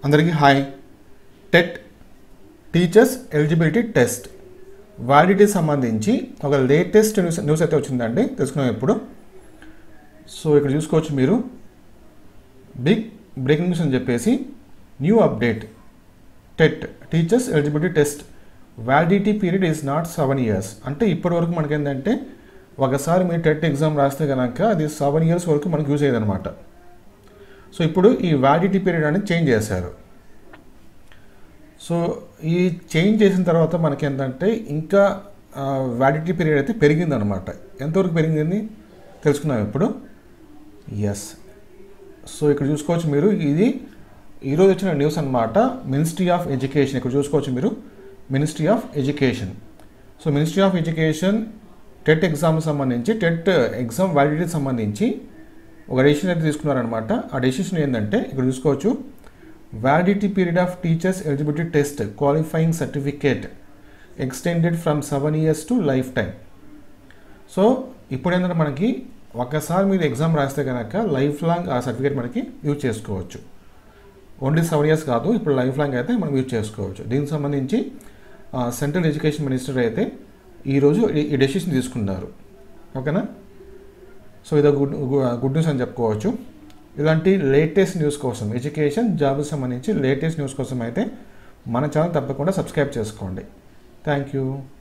అందరికీ hi TET teachers eligibility test validity సంబంధించి ఒక లేటెస్ట్ న్యూస్ న్యూస్ అయితే వచ్చిందండి తెలుసుకున్నాం ఇప్పుడు సో ఇక్కడ చూసుకోవచ్చు మీరు బిగ్ బ్రేకింగ్ న్యూస్ అని చెప్పేసి new update TET teachers eligibility test validity period is not seven years అంటే ఇప్పటి వరకు మనకి ఏంటంటే ఒకసారి మీరు టెట్ ఎగ్జామ్ రాస్తే కనుక అది సెవెన్ ఇయర్స్ వరకు మనకు యూజ్ అయ్యేది అనమాట సో ఇప్పుడు ఈ వ్యాలిడిటీ పీరియడ్ అనేది చేంజ్ చేశారు సో ఈ చేంజ్ చేసిన తర్వాత మనకి ఏంటంటే ఇంకా వ్యాలిడిటీ పీరియడ్ అయితే పెరిగిందనమాట ఎంతవరకు పెరిగింది తెలుసుకున్నాం ఇప్పుడు ఎస్ సో ఇక్కడ చూసుకోవచ్చు మీరు ఇది ఈరోజు వచ్చిన న్యూస్ అనమాట మినిస్ట్రీ ఆఫ్ ఎడ్యుకేషన్ ఇక్కడ చూసుకోవచ్చు మీరు ministry of education so ministry of education TET exam సంబంధించి టెట్ ఎగ్జామ్ వ్యాలిడిటీకి సంబంధించి ఒక డెసిషన్ అయితే తీసుకున్నారనమాట ఆ డెసిషన్ ఏంటంటే ఇక్కడ చూసుకోవచ్చు validity period of teachers eligibility test qualifying certificate extended from seven years to life time so ఇప్పుడు ఏంటంటే మనకి ఒక్కసారి మీరు ఎగ్జామ్ రాస్తే కనుక లైఫ్ లాంగ్ ఆ సర్టిఫికేట్ మనకి యూజ్ చేసుకోవచ్చు ఓన్లీ సెవెన్ ఇయర్స్ కాదు ఇప్పుడు లైఫ్ లాంగ్ అయితే మనం యూజ్ చేసుకోవచ్చు దీనికి సంబంధించి సెంట్రల్ ఎడ్యుకేషన్ మినిస్టర్ అయితే ఈరోజు ఈ డెసిషన్ తీసుకున్నారు ఓకేనా సో ఇది గుడ్ గుడ్ న్యూస్ అని చెప్పుకోవచ్చు ఇలాంటి లేటెస్ట్ న్యూస్ కోసం ఎడ్యుకేషన్ జాబ్కి సంబంధించి లేటెస్ట్ న్యూస్ కోసం అయితే మన ఛానల్ తప్పకుండా సబ్స్క్రైబ్ చేసుకోండి థ్యాంక్ యూ